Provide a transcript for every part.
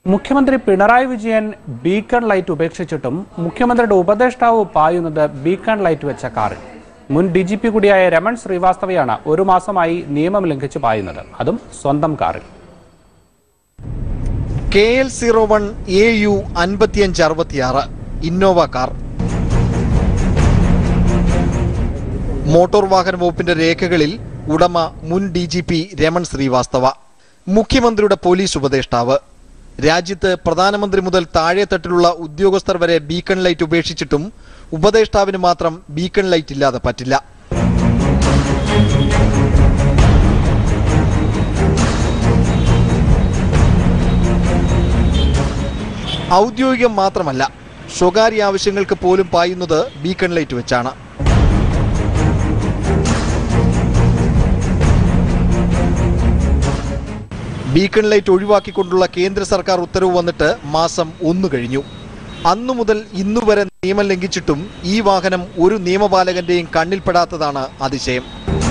മുഖ്യമന്ത്രി Pinarayi Vijayan beacon light ഉപേക്ഷിച്ചിട്ടും മുഖ്യമന്ത്രിയുടെ ഉപദേഷ്ടാവ് പായുന്നത് ബീക്കൺ ലൈറ്റ് വെച്ച കാറിൽ മുൻ ഡി ജി പി കൂടിയായ രമൺ ശ്രീവാസ്തവയാണ് ഒരു മാസമായി നിയമം ലംഘിച്ച് പായുന്നത് അതും സ്വന്തം കാറിൽ K L zero one A U അൻപത്തിയഞ്ച് അറുപത്തിയാറ് ഇന്നോവ കാർ മോട്ടോർ വാഹന വകുപ്പിന്റെ രേഖകളിൽ ഉടമ മുൻ D G P Raman Srivastava മുഖ്യമന്ത്രിയുടെ പോലീസ് ഉപദേഷ്ടാവ് രാജ്യത്ത് പ്രധാനമന്ത്രി മുതൽ താഴെത്തട്ടിലുള്ള ഉദ്യോഗസ്ഥർ വരെ ബീക്കൺ ലൈറ്റ് ഉപേക്ഷിച്ചിട്ടും ഉപദേഷ്ടാവിന് മാത്രം ബീക്കൺ ലൈറ്റ് ഇല്ലാതെ പറ്റില്ല ഔദ്യോഗികം മാത്രമല്ല സ്വകാര്യ ആവശ്യങ്ങൾക്ക് പോലും പായുന്നത് ബീക്കൺ ലൈറ്റ് വെച്ചാണ് ബീക്കൺ ലൈറ്റ് ഒഴിവാക്കിക്കൊണ്ടുള്ള കേന്ദ്ര സർക്കാർ ഉത്തരവ് വന്നിട്ട് മാസം ഒന്ന് കഴിഞ്ഞു അന്നു മുതൽ ഇന്നു വരെ നിയമം ലംഘിച്ചിട്ടും ഈ വാഹനം ഒരു നിയമപാലകന്റെയും കണ്ണിൽപ്പെടാത്തതാണ് അതിശയം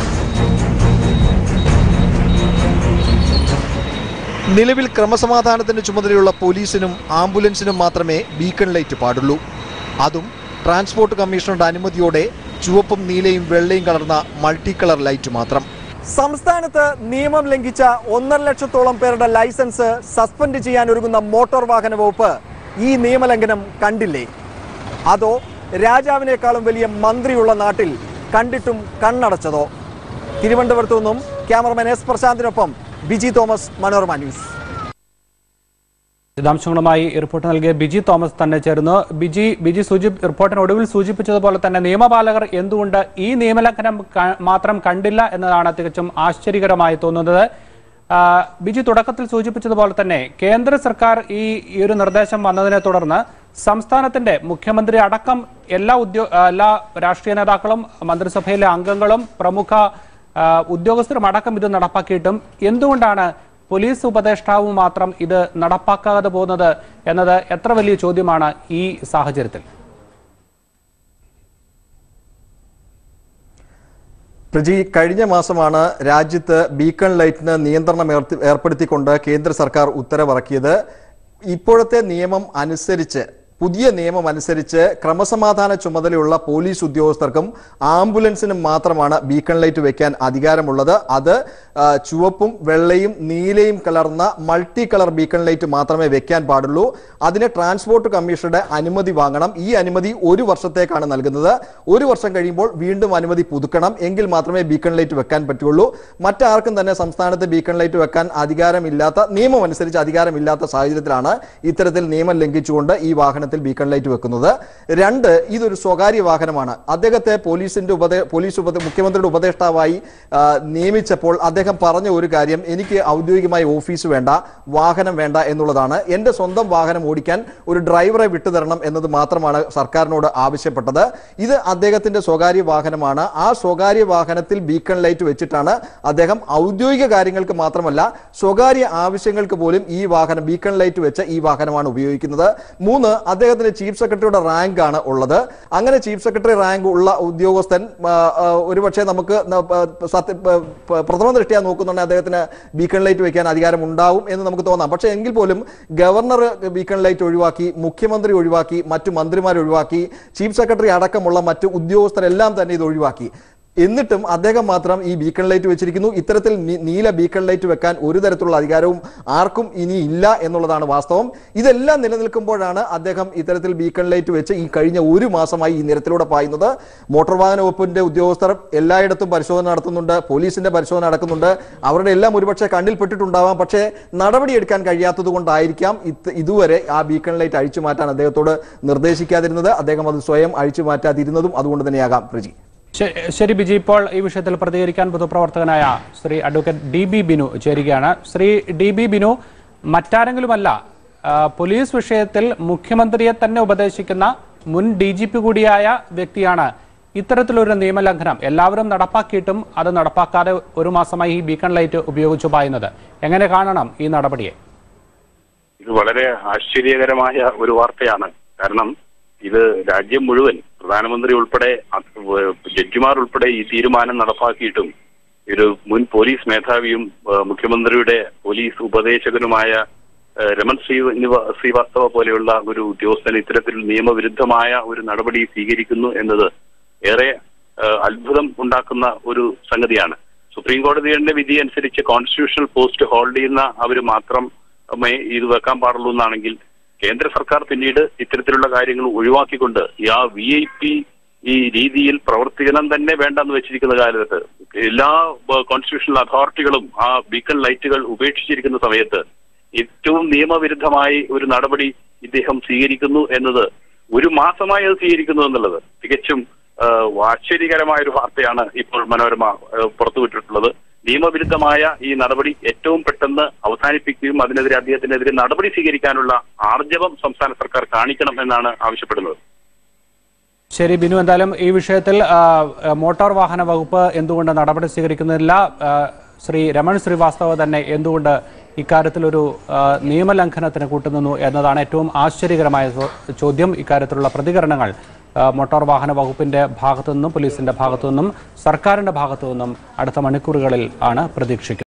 നിലവിൽ ക്രമസമാധാനത്തിന് ചുമതലയുള്ള പോലീസിനും ആംബുലൻസിനും മാത്രമേ ബീക്കൺ ലൈറ്റ് പാടുള്ളൂ അതും ട്രാൻസ്പോർട്ട് കമ്മീഷണറുടെ അനുമതിയോടെ ചുവപ്പും നീലയും വെള്ളയും കലർന്ന മൾട്ടി കളർ ലൈറ്റ് മാത്രം സംസ്ഥാനത്ത് നിയമം ലംഘിച്ച ഒന്നര ലക്ഷത്തോളം പേരുടെ ലൈസൻസ് സസ്പെൻഡ് ചെയ്യാൻ ഒരുങ്ങുന്ന മോട്ടോർ വാഹന വകുപ്പ് ഈ നിയമലംഘനം കണ്ടില്ലേ അതോ രാജാവിനേക്കാളും വലിയ മന്ത്രിയുള്ള നാട്ടിൽ കണ്ടിട്ടും കണ്ണടച്ചതോ തിരുവനന്തപുരത്തു നിന്നും ക്യാമറമാൻ എസ് പ്രശാന്തിനൊപ്പം ബിജി തോമസ് മനോരമ ന്യൂസ് വിശദാംശങ്ങളുമായി ഈ റിപ്പോർട്ട് നൽകിയ ബിജി തോമസ് തന്നെ ചേർന്നു ബിജി ബിജി സൂചി റിപ്പോർട്ടിന് ഒടുവിൽ സൂചിപ്പിച്ചതുപോലെ തന്നെ നിയമപാലകർ എന്തുകൊണ്ട് ഈ നിയമലംഘനം ക- മാത്രം കണ്ടില്ല എന്നതാണ് തികച്ചും ആശ്ചര്യകരമായി തോന്നുന്നത് ആ, ബിജി തുടക്കത്തിൽ സൂചിപ്പിച്ചതുപോലെ തന്നെ കേന്ദ്ര സർക്കാർ ഈ ഈ ഒരു നിർദ്ദേശം വന്നതിനെ തുടർന്ന് സംസ്ഥാനത്തിന്റെ മുഖ്യമന്ത്രി അടക്കം എല്ലാ ഉദ്യോ ആ, എല്ലാ രാഷ്ട്രീയ നേതാക്കളും മന്ത്രിസഭയിലെ അംഗങ്ങളും പ്രമുഖ ആ, ഉദ്യോഗസ്ഥരും അടക്കം ഇത് നടപ്പാക്കിയിട്ടും എന്തുകൊണ്ടാണ് പോലീസ് ഉപദേഷ്ടാവ് മാത്രം ഇത് നടപ്പാക്കാതെ പോകുന്നത് എന്നത് എത്ര വലിയ ചോദ്യമാണ് ഈ സാഹചര്യത്തിൽ പ്രജി കഴിഞ്ഞ മാസമാണ് രാജ്യത്ത് ബീക്കൺ ലൈറ്റിന് നിയന്ത്രണം ഏർത്തി- ഏർപ്പെടുത്തിക്കൊണ്ട് കേന്ദ്ര സർക്കാർ ഉത്തരവിറക്കിയത് ഇപ്പോഴത്തെ നിയമം അനുസരിച്ച് പുതിയ നിയമം അനുസരിച്ച് ക്രമസമാധാന ചുമതലയുള്ള പോലീസ് ഉദ്യോഗസ്ഥർക്കും ആംബുലൻസിനും മാത്രമാണ് ബീക്കൺ ലൈറ്റ് വെക്കാൻ അധികാരമുള്ളത് അത് ആ, ചുവപ്പും വെള്ളയും നീലയും കലർന്ന മൾട്ടി കളർ ബീക്കൺ ലൈറ്റ് മാത്രമേ വെക്കാൻ പാടുള്ളൂ അതിന് ട്രാൻസ്പോർട്ട് കമ്മീഷണറുടെ അനുമതി വാങ്ങണം ഈ അനുമതി ഒരു വർഷത്തേക്കാണ് നൽകുന്നത് ഒരു വർഷം കഴിയുമ്പോൾ വീണ്ടും അനുമതി പുതുക്കണം എങ്കിൽ മാത്രമേ ബീക്കൺ ലൈറ്റ് വെക്കാൻ പറ്റുള്ളൂ മറ്റാർക്കും തന്നെ സംസ്ഥാനത്ത് ബീക്കൺ ലൈറ്റ് വെക്കാൻ അധികാരമില്ലാത്ത നിയമം അനുസരിച്ച് അധികാരമില്ലാത്ത സാഹചര്യത്തിലാണ് ഇത്തരത്തിൽ നിയമം ലംഘിച്ചുകൊണ്ട് ഈ വാഹനത്തിൽ ബീക്കൺ ലൈറ്റ് വെക്കുന്നത് രണ്ട് ഇതൊരു സ്വകാര്യ വാഹനമാണ് അദ്ദേഹത്തെ പോലീസിന്റെ ഉപദേ പോലീസ് ഉപദേ മുഖ്യമന്ത്രിയുടെ ഉപദേഷ്ടാവായി ആ, നിയമിച്ചപ്പോൾ അദ്ദേഹം പറഞ്ഞ ഒരു കാര്യം എനിക്ക് ഔദ്യോഗികമായി ഓഫീസ് വേണ്ട വാഹനം വേണ്ട എന്നുള്ളതാണ് എന്റെ സ്വന്തം വാഹനം ഓടിക്കാൻ ഒരു ഡ്രൈവറെ വിട്ടുതരണം എന്നത് മാത്രമാണ് സർക്കാരിനോട് ആവശ്യപ്പെട്ടത് ഇത് അദ്ദേഹത്തിന്റെ സ്വകാര്യ വാഹനമാണ് ആ സ്വകാര്യ വാഹനത്തിൽ ബീക്കൺ ലൈറ്റ് വെച്ചിട്ടാണ് അദ്ദേഹം ഔദ്യോഗിക കാര്യങ്ങൾക്ക് മാത്രമല്ല സ്വകാര്യ ആവശ്യങ്ങൾക്ക് പോലും ഈ വാഹനം ബീക്കൺ ലൈറ്റ് വെച്ച ഈ വാഹനമാണ് ഉപയോഗിക്കുന്നത് മൂന്ന് അദ്ദേഹത്തിന് ചീഫ് സെക്രട്ടറിയുടെ റാങ്ക് ആണ് ഉള്ളത് അങ്ങനെ ചീഫ് സെക്രട്ടറി റാങ്ക് ഉള്ള ഉദ്യോഗസ്ഥൻ ആ, ആ, ഒരുപക്ഷെ നമുക്ക് ന- പ- സത്യ പ- പ- പ്രഥമ ദൃഷ്ടിയാ നോക്കുന്നുണ്ടെങ്കിൽ അദ്ദേഹത്തിന് ബീക്കൺ ലൈറ്റ് വെക്കാൻ അധികാരം ഉണ്ടാവും എന്ന് നമുക്ക് തോന്നാം പക്ഷേ എങ്കിൽ പോലും ഗവർണർ ബീക്കൺ ലൈറ്റ് ഒഴിവാക്കി മുഖ്യമന്ത്രി ഒഴിവാക്കി മറ്റു മന്ത്രിമാർ ഒഴിവാക്കി ചീഫ് സെക്രട്ടറി അടക്കമുള്ള മറ്റു ഉദ്യോഗസ്ഥരെല്ലാം തന്നെ ഇത് ഒഴിവാക്കി എന്നിട്ടും അദ്ദേഹം മാത്രം ഈ ബീക്കൺ ലൈറ്റ് വെച്ചിരിക്കുന്നു ഇത്തരത്തിൽ നീ- നീല ബീക്കൺ ലൈറ്റ് വെക്കാൻ ഒരു തരത്തിലുള്ള അധികാരവും ആർക്കും ഇനി ഇല്ല എന്നുള്ളതാണ് വാസ്തവം ഇതെല്ലാം നിലനിൽക്കുമ്പോഴാണ് അദ്ദേഹം ഇത്തരത്തിൽ ബീക്കൺ ലൈറ്റ് വെച്ച് ഈ കഴിഞ്ഞ ഒരു മാസമായി ഈ നിരത്തിലൂടെ പായുന്നത് മോട്ടോർ വാഹന വകുപ്പിന്റെ ഉദ്യോഗസ്ഥർ എല്ലായിടത്തും പരിശോധന നടത്തുന്നുണ്ട് പോലീസിന്റെ പരിശോധന നടക്കുന്നുണ്ട് അവരുടെ എല്ലാം ഒരുപക്ഷെ കണ്ണിൽപ്പെട്ടിട്ടുണ്ടാവാം പക്ഷേ നടപടിയെടുക്കാൻ കഴിയാത്തത് കൊണ്ടായിരിക്കാം ഇത് ഇതുവരെ ആ ബീക്കൺ ലൈറ്റ് അഴിച്ചു മാറ്റാൻ അദ്ദേഹത്തോട് നിർദ്ദേശിക്കാതിരുന്നത് അദ്ദേഹം അത് സ്വയം അഴിച്ചു മാറ്റാതിരുന്നതും അതുകൊണ്ട് തന്നെയാകാം പ്രജി ശ- ശരി ബിജി ഇപ്പോൾ ഈ വിഷയത്തിൽ പ്രതികരിക്കാൻ പൊതുപ്രവർത്തകനായ Shri advocate D B Binu ചേരുകയാണ് ശ്രീ ഡി ബി ബിനു മറ്റാരെങ്കിലുമല്ല ആ, പോലീസ് വിഷയത്തിൽ മുഖ്യമന്ത്രിയെ തന്നെ ഉപദേശിക്കുന്ന മുൻ ഡി ജി പി കൂടിയായ വ്യക്തിയാണ് ഇത്തരത്തിലൊരു നിയമലംഘനം എല്ലാവരും നടപ്പാക്കിയിട്ടും അത് നടപ്പാക്കാതെ ഒരു മാസമായി ഈ ബീക്കൺ ലൈറ്റ് ഉപയോഗിച്ചു പായുന്നത് എങ്ങനെ കാണണം ഈ നടപടിയെ ഇത് വളരെ ആശ്ചര്യകരമായ ഒരു വാർത്തയാണ് കാരണം ഇത് രാജ്യം മുഴുവൻ പ്രധാനമന്ത്രി ഉൾപ്പെടെ അത് വ- ജഡ്ജിമാർ ഉൾപ്പെടെ ഈ തീരുമാനം നടപ്പാക്കിയിട്ടും ഒരു മുൻ പോലീസ് മേധാവിയും ഏഹ്, മുഖ്യമന്ത്രിയുടെ പോലീസ് ഉപദേശകനുമായ ഏഹ്, രമൺ ശ്രീ നിവ- ശ്രീവാസ്തവ പോലെയുള്ള ഒരു ഉദ്യോഗസ്ഥൻ ഇത്തരത്തിൽ നിയമവിരുദ്ധമായ ഒരു നടപടി സ്വീകരിക്കുന്നു എന്നത് ഏറെ ഏഹ്, അത്ഭുതം ഉണ്ടാക്കുന്ന ഒരു സംഗതിയാണ് സുപ്രീം കോടതിയുടെ വിധി അനുസരിച്ച് കോൺസ്റ്റിറ്റ്യൂഷണൽ പോസ്റ്റ് ഹോൾഡ് ചെയ്യുന്ന അവർ മാത്രം മേ ഇത് വെക്കാൻ പാടുള്ളൂ എന്നാണെങ്കിൽ കേന്ദ്ര സർക്കാർ പിന്നീട് ഇത്തരത്തിലുള്ള കാര്യങ്ങൾ ഒഴിവാക്കിക്കൊണ്ട് ഈ ആ വി ഐ പി ഈ രീതിയിൽ പ്രവർത്തിക്കണം തന്നെ വേണ്ടെന്ന് വെച്ചിരിക്കുന്ന കാലത്ത് എല്ലാ കോൺസ്റ്റിറ്റ്യൂഷണൽ അതോറിറ്റികളും ആ ബീക്കൺ ലൈറ്റുകൾ ഉപേക്ഷിച്ചിരിക്കുന്ന സമയത്ത് ഏറ്റവും നിയമവിരുദ്ധമായി ഒരു നടപടി ഇദ്ദേഹം സ്വീകരിക്കുന്നു എന്നത് ഒരു മാസമായി അത് സ്വീകരിക്കുന്നു എന്നുള്ളത് തികച്ചും ആ, ആശ്ചര്യകരമായ ഒരു വാർത്തയാണ് ഇപ്പോൾ മനോരമ ആ, പുറത്തുവിട്ടിട്ടുള്ളത് നിയമവിരുദ്ധമായ ഈ നടപടി ഏറ്റവും പെട്ടെന്ന് അവസാനിപ്പിക്കുകയും അതിനെതിരെ അദ്ദേഹത്തിനെതിരെ നടപടി സ്വീകരിക്കാനുള്ള ആർജവം സംസ്ഥാന സർക്കാർ കാണിക്കണം എന്നാണ് ആവശ്യപ്പെടുന്നത് ശരി ബിനു എന്തായാലും ഈ വിഷയത്തിൽ ആ, മോട്ടോർ വാഹന വകുപ്പ് എന്തുകൊണ്ട് നടപടി സ്വീകരിക്കുന്നില്ല ആ, ശ്രീ രമൺ ശ്രീവാസ്തവ തന്നെ എന്തുകൊണ്ട് ഇക്കാര്യത്തിലൊരു ആ, നിയമലംഘനത്തിന് കൂട്ടുനിന്നു എന്നതാണ് ഏറ്റവും ആശ്ചര്യകരമായ ചോ- ചോദ്യം ഇക്കാര്യത്തിലുള്ള പ്രതികരണങ്ങൾ ആ, മോട്ടോർ വാഹന വകുപ്പിന്റെ ഭാഗത്തു നിന്നും പോലീസിന്റെ ഭാഗത്തു നിന്നും സർക്കാരിന്റെ ഭാഗത്തു നിന്നും അടുത്ത മണിക്കൂറുകളിൽ ആണ് പ്രതീക്ഷിക്കുന്നത്